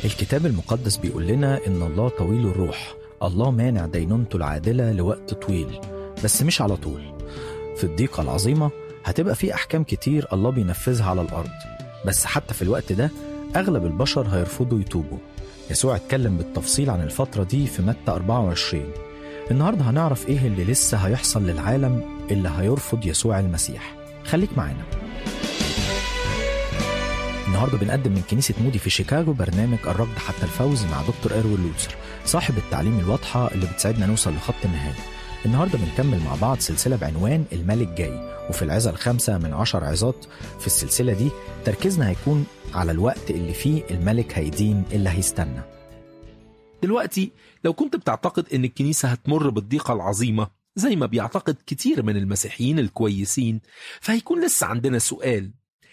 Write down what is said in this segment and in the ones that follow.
الكتاب المقدس بيقول لنا إن الله طويل الروح الله مانع دينونته العادلة لوقت طويل بس مش على طول في الضيقة العظيمة هتبقى في أحكام كتير الله بينفذها على الأرض بس حتى في الوقت ده أغلب البشر هيرفضوا يتوبوا يسوع اتكلم بالتفصيل عن الفترة دي في متى 24 النهاردة هنعرف إيه اللي لسه هيحصل للعالم اللي هيرفض يسوع المسيح خليك معانا النهارده بنقدم من كنيسة مودي في شيكاغو برنامج الركض حتى الفوز مع دكتور إيروين لوتسر صاحب التعليم الواضحة اللي بتساعدنا نوصل لخط النهاية النهارده بنكمل مع بعض سلسلة بعنوان الملك جاي وفي العظة الخامسة من عشر عظات في السلسلة دي تركيزنا هيكون على الوقت اللي فيه الملك هيدين اللي هيستنى دلوقتي لو كنت بتعتقد ان الكنيسة هتمر بالضيقة العظيمة زي ما بيعتقد كتير من المسيحيين الكويسين فهيكون لسه عندنا سؤال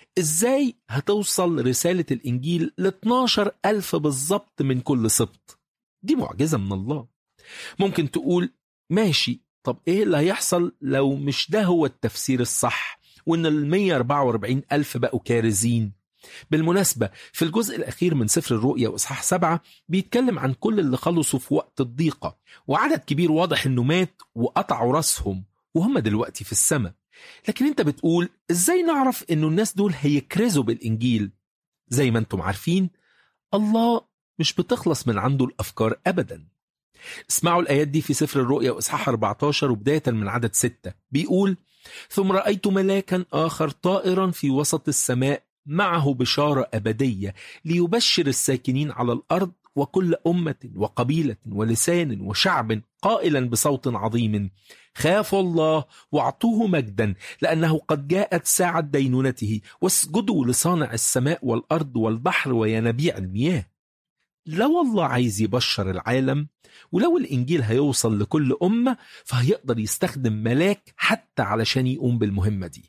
ازاي هتوصل رسالة الانجيل ل 12 ألف بالظبط من كل سبط دي معجزة من الله ممكن تقول ماشي طب ايه اللي هيحصل لو مش ده هو التفسير الصح وان ال 144 ألف بقوا كارزين بالمناسبة في الجزء الأخير من سفر الرؤيا وإصحاح سبعة بيتكلم عن كل اللي خلصوا في وقت الضيقة وعدد كبير واضح إنه مات وقطعوا راسهم وهم دلوقتي في السماء لكن أنت بتقول إزاي نعرف إنه الناس دول هيكرزوا بالإنجيل زي ما أنتم عارفين الله مش بتخلص من عنده الأفكار أبدا اسمعوا الآيات دي في سفر الرؤيا وإصحاح 14 وبداية من عدد 6 بيقول ثم رأيت ملاكا آخر طائرا في وسط السماء معه بشارة أبدية ليبشر الساكنين على الأرض وكل أمة وقبيلة ولسان وشعب قائلا بصوت عظيم خافوا الله واعطوه مجدا لأنه قد جاءت ساعة دينونته واسجدوا لصانع السماء والأرض والبحر وينابيع المياه لو الله عايز يبشر العالم ولو الإنجيل هيوصل لكل أمة فهيقدر يستخدم ملاك حتى علشان يقوم بالمهمة دي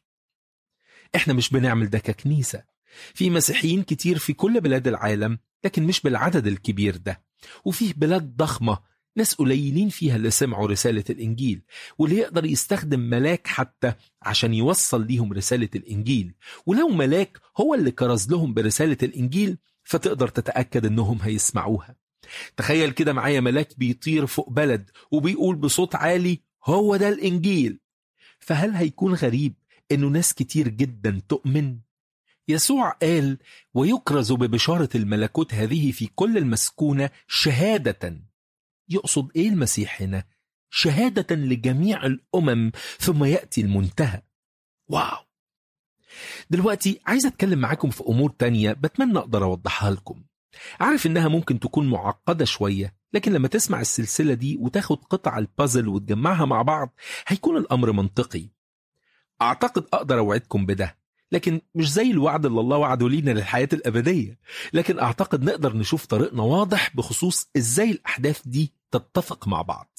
احنا مش بنعمل ده ككنيسة في مسيحيين كتير في كل بلاد العالم لكن مش بالعدد الكبير ده وفيه بلاد ضخمة ناس قليلين فيها اللي سمعوا رسالة الإنجيل واللي يقدر يستخدم ملاك حتى عشان يوصل ليهم رسالة الإنجيل ولو ملاك هو اللي كرز لهم برسالة الإنجيل فتقدر تتأكد إنهم هيسمعوها تخيل كده معايا ملاك بيطير فوق بلد وبيقول بصوت عالي هو ده الإنجيل فهل هيكون غريب إنه ناس كتير جدا تؤمن؟ يسوع قال ويكرز ببشارة الملكوت هذه في كل المسكونة شهادة يقصد إيه المسيح هنا؟ شهادة لجميع الأمم ثم يأتي المنتهى واو دلوقتي عايز أتكلم معاكم في أمور تانية بتمنى أقدر أوضحها لكم عارف إنها ممكن تكون معقدة شوية لكن لما تسمع السلسلة دي وتاخد قطع البازل وتجمعها مع بعض هيكون الأمر منطقي أعتقد أقدر أوعدكم بده لكن مش زي الوعد اللي الله وعده لينا للحياة الأبدية لكن أعتقد نقدر نشوف طريقنا واضح بخصوص إزاي الأحداث دي تتفق مع بعض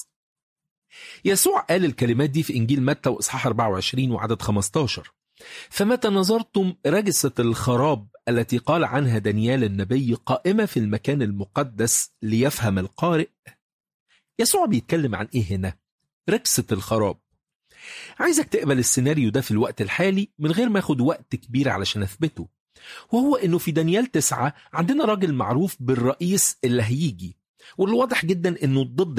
يسوع قال الكلمات دي في إنجيل متى وإصحاح 24 وعدد 15 فمتى نظرتم رجسة الخراب التي قال عنها دانيال النبي قائمة في المكان المقدس ليفهم القارئ يسوع بيتكلم عن إيه هنا؟ رجسة الخراب عايزك تقبل السيناريو ده في الوقت الحالي من غير ما اخد وقت كبير علشان اثبته وهو انه في دانيال تسعة عندنا راجل معروف بالرئيس اللي هيجي واللي واضح جدا انه ضد